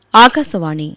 ఆకాశవాణి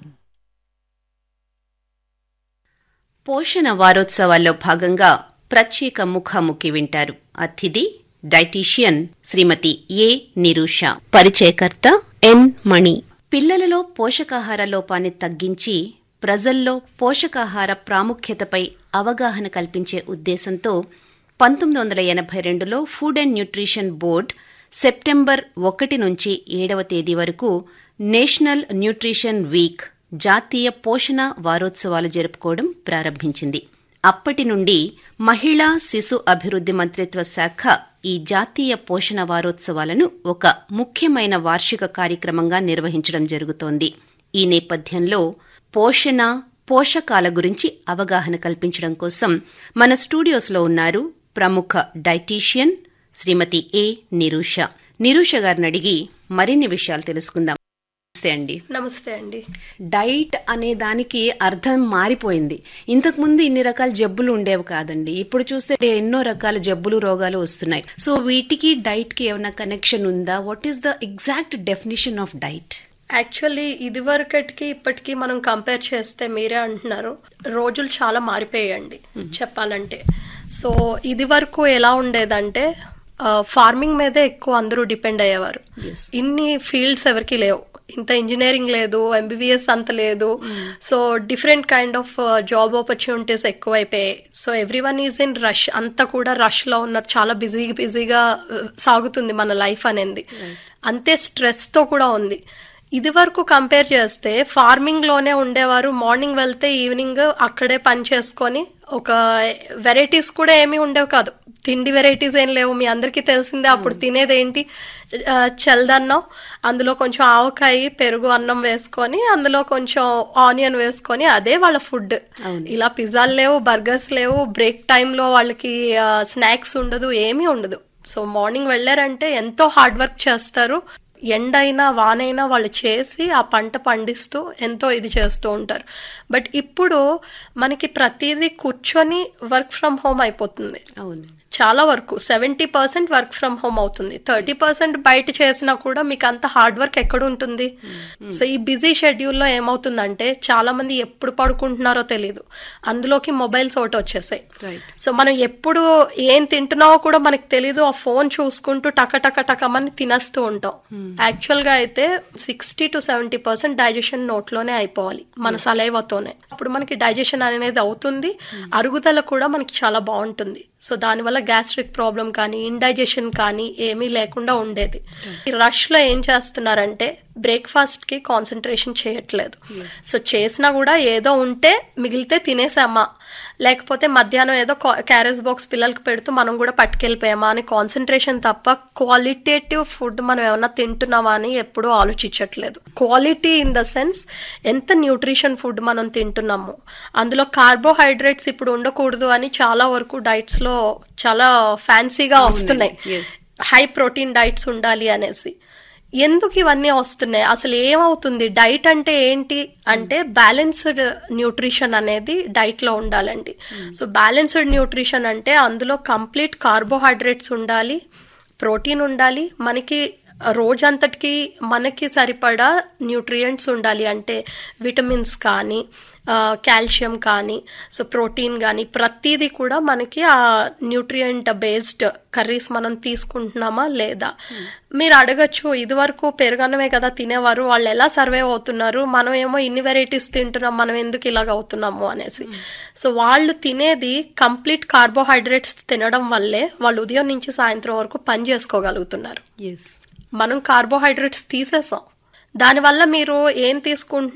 పోషణ వారోత్సవాల్లో భాగంగా ప్రత్యేక ముఖాముఖి వింటారు అతిథి డైటీషియన్ శ్రీమతి ఏ నిరూష పరిచయకర్త ఎన్ మణి పిల్లలలో పోషకాహార లోపాన్ని తగ్గించి ప్రజల్లో పోషకాహార ప్రాముఖ్యతపై అవగాహన కల్పించే ఉద్దేశంతో పంతొమ్మిది వందల ఎనభై రెండులో food and nutrition board September ఒకటి నుంచి ఏడవ తేదీ వరకు నేషనల్ న్యూట్రిషన్ వీక్ జాతీయ పోషణ వారోత్సవాలు జరుపుకోవడం ప్రారంభించింది అప్పటి నుండి మహిళా శిశు అభివృద్ది మంత్రిత్వ శాఖ ఈ జాతీయ పోషణ వారోత్సవాలను ఒక ముఖ్యమైన వార్షిక కార్యక్రమంగా నిర్వహించడం జరుగుతోంది ఈ నేపథ్యంలో పోషణ పోషకాల గురించి అవగాహన కల్పించడం కోసం మన స్టూడియోస్లో ఉన్నారు ప్రముఖ డైటీషియన్ శ్రీమతి ఏ నిరూష నిరూష గారిని అడిగి మరిన్ని విషయాలు తెలుసుకుందాం నమస్తే అండి నమస్తే అండి డైట్ అనే దానికి అర్థం మారిపోయింది ఇంతకు ముందు ఇన్ని రకాల జబ్బులు ఉండేవి కాదండి ఇప్పుడు చూస్తే ఎన్నో రకాల జబ్బులు రోగాలు వస్తున్నాయి సో వీటికి డైట్ కి ఏమైనా కనెక్షన్ ఉందా what is the exact definition of diet actually ఇది వరకటికి ఇప్పటికి మనం కంపేర్ చేస్తే మీరే అంటున్నారు రోజులు చాలా మారిపోయాయండి చెప్పాలంటే సో ఇది వరకు ఎలా ఉండేదంటే ఫార్మింగ్ మీదే ఎక్కువ అందరూ డిపెండ్ అయ్యేవారు ఇన్ని ఫీల్డ్స్ ఎవరికి లేవు ఇంత ఇంజనీరింగ్ లేదు ఎంబీబీఎస్ అంత లేదు so different kind of job opportunities ఎక్కువైపోయాయి so everyone is in rush అంతా కూడా రష్ లో ఉన్నారు చాలా బిజీ బిజీగా సాగుతుంది మన లైఫ్ అనేది అంతే స్ట్రెస్ తో కూడా ఉంది ఇది వరకు కంపేర్ చేస్తే ఫార్మింగ్ లోనే ఉండేవారు మార్నింగ్ వెళ్తే ఈవినింగ్ అక్కడే పని చేసుకొని ఒక వెరైటీస్ కూడా ఏమీ ఉండేవి కాదు తిండి వెరైటీస్ ఏం లేవు మీ అందరికీ తెలిసిందే అప్పుడు తినేది ఏంటి ఆ, చల్లదన్నం అందులో కొంచెం ఆవకాయ పెరుగు అన్నం వేసుకొని అందులో కొంచెం ఆనియన్ వేసుకొని అదే వాళ్ళ ఫుడ్ ఇలా పిజ్జాలు లేవు బర్గర్స్ లేవు బ్రేక్ టైంలో వాళ్ళకి స్నాక్స్ ఉండదు ఏమీ ఉండదు సో మార్నింగ్ వెళ్ళారంటే ఎంతో హార్డ్ వర్క్ చేస్తారు ఎండైనా వానైనా వాళ్ళు చేసి ఆ పంట పండిస్తూ ఎంతో ఇది చేస్తూ ఉంటారు బట్ ఇప్పుడు మనకి ప్రతిదీ కూర్చొని వర్క్ ఫ్రమ్ హోమ్ అయిపోతుంది అవును చాలా వరకు seventy percent work from home అవుతుంది థర్టీ పర్సెంట్ బయట చేసినా కూడా మీకు అంత హార్డ్ వర్క్ ఎక్కడ ఉంటుంది సో ఈ బిజీ షెడ్యూల్లో ఏమవుతుందంటే చాలా మంది ఎప్పుడు పడుకుంటున్నారో తెలియదు అందులోకి మొబైల్స్ ఒకటి వచ్చేసాయి రైట్ సో మనం ఎప్పుడు ఏం తింటున్నామో కూడా మనకి తెలీదు ఆ ఫోన్ చూసుకుంటూ టక టక టకమని తినేస్తూ ఉంటాం యాక్చువల్ గా అయితే sixty to seventy percent digestion నోట్లోనే అయిపోవాలి మన సలైవతోనే అప్పుడు మనకి డైజెషన్ అనేది అవుతుంది అరుగుదల కూడా మనకి చాలా బాగుంటుంది సో దానివల్ల గ్యాస్ట్రిక్ ప్రాబ్లం కానీ ఇండైజెషన్ కానీ ఏమీ లేకుండా ఉండేది ఈ రష్ లో ఏం చేస్తున్నారంటే బ్రేక్ఫాస్ట్ కి కాన్సన్ట్రేషన్ చేయట్లేదు సో చేసినా కూడా ఏదో ఉంటే మిగిలితే తినేసామా లేకపోతే మధ్యాహ్నం ఏదో క్యారేజ్ బాక్స్ పిల్లలకి పెడుతూ మనం కూడా పట్టుకెళ్ళిపోయామా అని కాన్సన్ట్రేషన్ తప్ప క్వాలిటేటివ్ ఫుడ్ మనం ఏమన్నా తింటున్నామా అని ఎప్పుడూ ఆలోచించట్లేదు క్వాలిటీ ఇన్ ద సెన్స్ ఎంత న్యూట్రిషన్ ఫుడ్ మనం తింటున్నాము అందులో కార్బోహైడ్రేట్స్ ఇప్పుడు ఉండకూడదు అని చాలా వరకు డైట్స్ లో చాలా ఫ్యాన్సీగా వస్తున్నాయి yes. హై ప్రోటీన్ డైట్స్ ఉండాలి అనేసి ఎందుకు ఇవన్నీ వస్తున్నాయి అసలు ఏమవుతుంది డైట్ అంటే ఏంటి అంటే బ్యాలెన్స్డ్ న్యూట్రిషన్ అనేది డైట్ లో ఉండాలండి సో బ్యాలెన్స్డ్ న్యూట్రిషన్ అంటే అందులో కంప్లీట్ కార్బోహైడ్రేట్స్ ఉండాలి ప్రోటీన్ ఉండాలి మనకి రోజంతటికి మనకి సరిపడా న్యూట్రియంట్స్ ఉండాలి అంటే విటమిన్స్ కానీ కాల్షియం కానీ సో ప్రోటీన్ కానీ ప్రతిదీ కూడా మనకి ఆ న్యూట్రియంట్ బేస్డ్ కర్రీస్ మనం తీసుకుంటున్నామా లేదా మీరు అడగచ్చు ఇదివరకు పెరుగన్నమే కదా తినేవారు వాళ్ళు ఎలా సర్వైవ్ అవుతున్నారు మనం ఏమో ఇన్ని వెరైటీస్ తింటున్నాం మనం ఎందుకు ఇలాగ అవుతున్నాము అనేసి సో వాళ్ళు తినేది కంప్లీట్ కార్బోహైడ్రేట్స్ తినడం వల్లే వాళ్ళు ఉదయం నుంచి సాయంత్రం వరకు పని చేసుకోగలుగుతున్నారు ఎస్ మనం కార్బోహైడ్రేట్స్ తీసేసాం దానివల్ల మీరు ఏం తీసుకుంటున్నారు